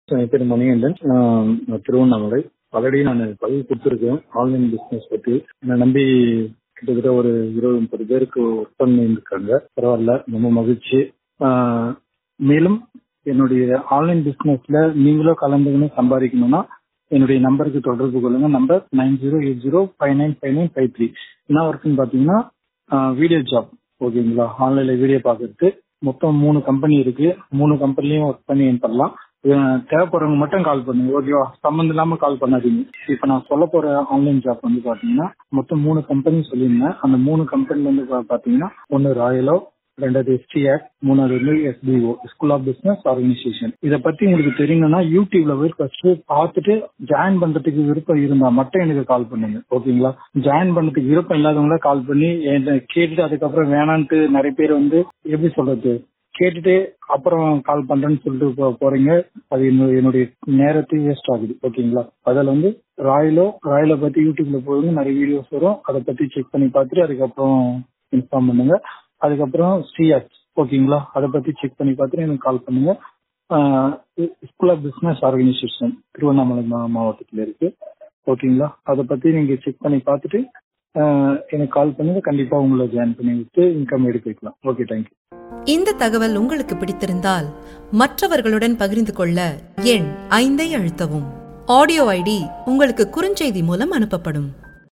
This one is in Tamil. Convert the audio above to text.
என் பேர் மணிகண்டன் நான் திருவண்ணாமலை ஆல்ரெடி நான் பதிவு கொடுத்துருக்கேன் ஆன்லைன் பிசினஸ் பத்தி என்னை நம்பி கிட்டத்தட்ட ஒரு இருபது முப்பது பேருக்கு ஒர்க் பண்ணியிருக்காங்க பரவாயில்ல ரொம்ப மகிழ்ச்சி ஆஹ் மேலும் என்னுடைய ஆன்லைன் பிசினஸ்ல நீங்களும் கலந்துக்கணும் சம்பாதிக்கணும்னா என்னுடைய நம்பருக்கு தொடர்பு கொள்ளுங்க number nine zero eight zero five nine five nine five three என்ன ஒர்க்குன்னு பாத்தீங்கன்னா வீடியோ ஜாப் ஓகேங்களா ஆன்லைன்ல வீடியோ பார்க்கறது மொத்தம் மூணு கம்பெனி இருக்கு மூணு கம்பெனிலையும் ஒர்க் பண்ணி பண்ணலாம் அஹ் தேவைப்படுறவங்க மட்டும் கால் பண்ணுங்க ஓகேவா சம்மந்தம் இல்லாம கால் பண்ணாதீங்க இப்ப நான் சொல்ல போற ஆன்லைன் ஜாப் வந்து பாத்தீங்கன்னா மொத்தம் மூணு கம்பெனி சொல்லியிருந்தேன் அந்த மூணு கம்பெனி வந்து பா- பாத்தீங்கன்னா ஒன்னு ராயலோ ரெண்டாவது எஸ்டிஆர் மூணாவது வந்து SPO school of business organisation இதை பத்தி உங்களுக்கு தெரியணும்னா யூடியூப்ல போய் ஃபர்ஸ்ட் பார்த்துட்டு ஜாயின் பண்றதுக்கு விருப்பம் இருந்தா மட்டும் எனக்கு கால் பண்ணுங்க ஓகேங்களா ஜாயின் பண்றதுக்கு விருப்பம் இல்லாதவங்கள கால் பண்ணி என்ன கேட்டுட்டு அதுக்கப்புறம் வேணான்ட்டு நிறைய பேர் வந்து எப்படி சொல்றது கேட்டுட்டு அப்புறம் கால் பண்றேன்னு சொல்லிட்டு போ- போறீங்க அது என்னுடைய என்னுடைய நேரத்தை வேஸ்ட் ஆகுது ஓகேங்களா அதில் வந்து ராயலோ ராயலை பத்தி யூடியூப்ல போய் நிறைய வீடியோஸ் வரும் அதை பத்தி செக் பண்ணி பார்த்துட்டு அதுக்கப்புறம் இன்ஃபார்ம் பண்ணுங்க அதுக்கப்புறம் சிஎஸ் ஓகேங்களா அதை பத்தி செக் பண்ணி பார்த்துட்டு எனக்கு கால் பண்ணுங்க school of business organisation Tiruvannamalai மா- மாவட்டத்துல இருக்கு ஓகேங்களா அதை பத்தி நீங்க செக் பண்ணி பார்த்துட்டு ஆஹ் எனக்கு கால் பண்ணுங்க கண்டிப்பா உங்களை ஜாயின் பண்ணி விட்டு இன்கம் எடுத்து வைக்கலாம் ஓகே தேங்க்யூ இந்த தகவல் உங்களுக்கு பிடித்திருந்தால் மற்றவர்களுடன் பகிர்ந்து கொள்ள எண் ஐந்தை அழுத்தவும் ஆடியோ ஐடி உங்களுக்கு குறுஞ்செய்தி மூலம் அனுப்பப்படும்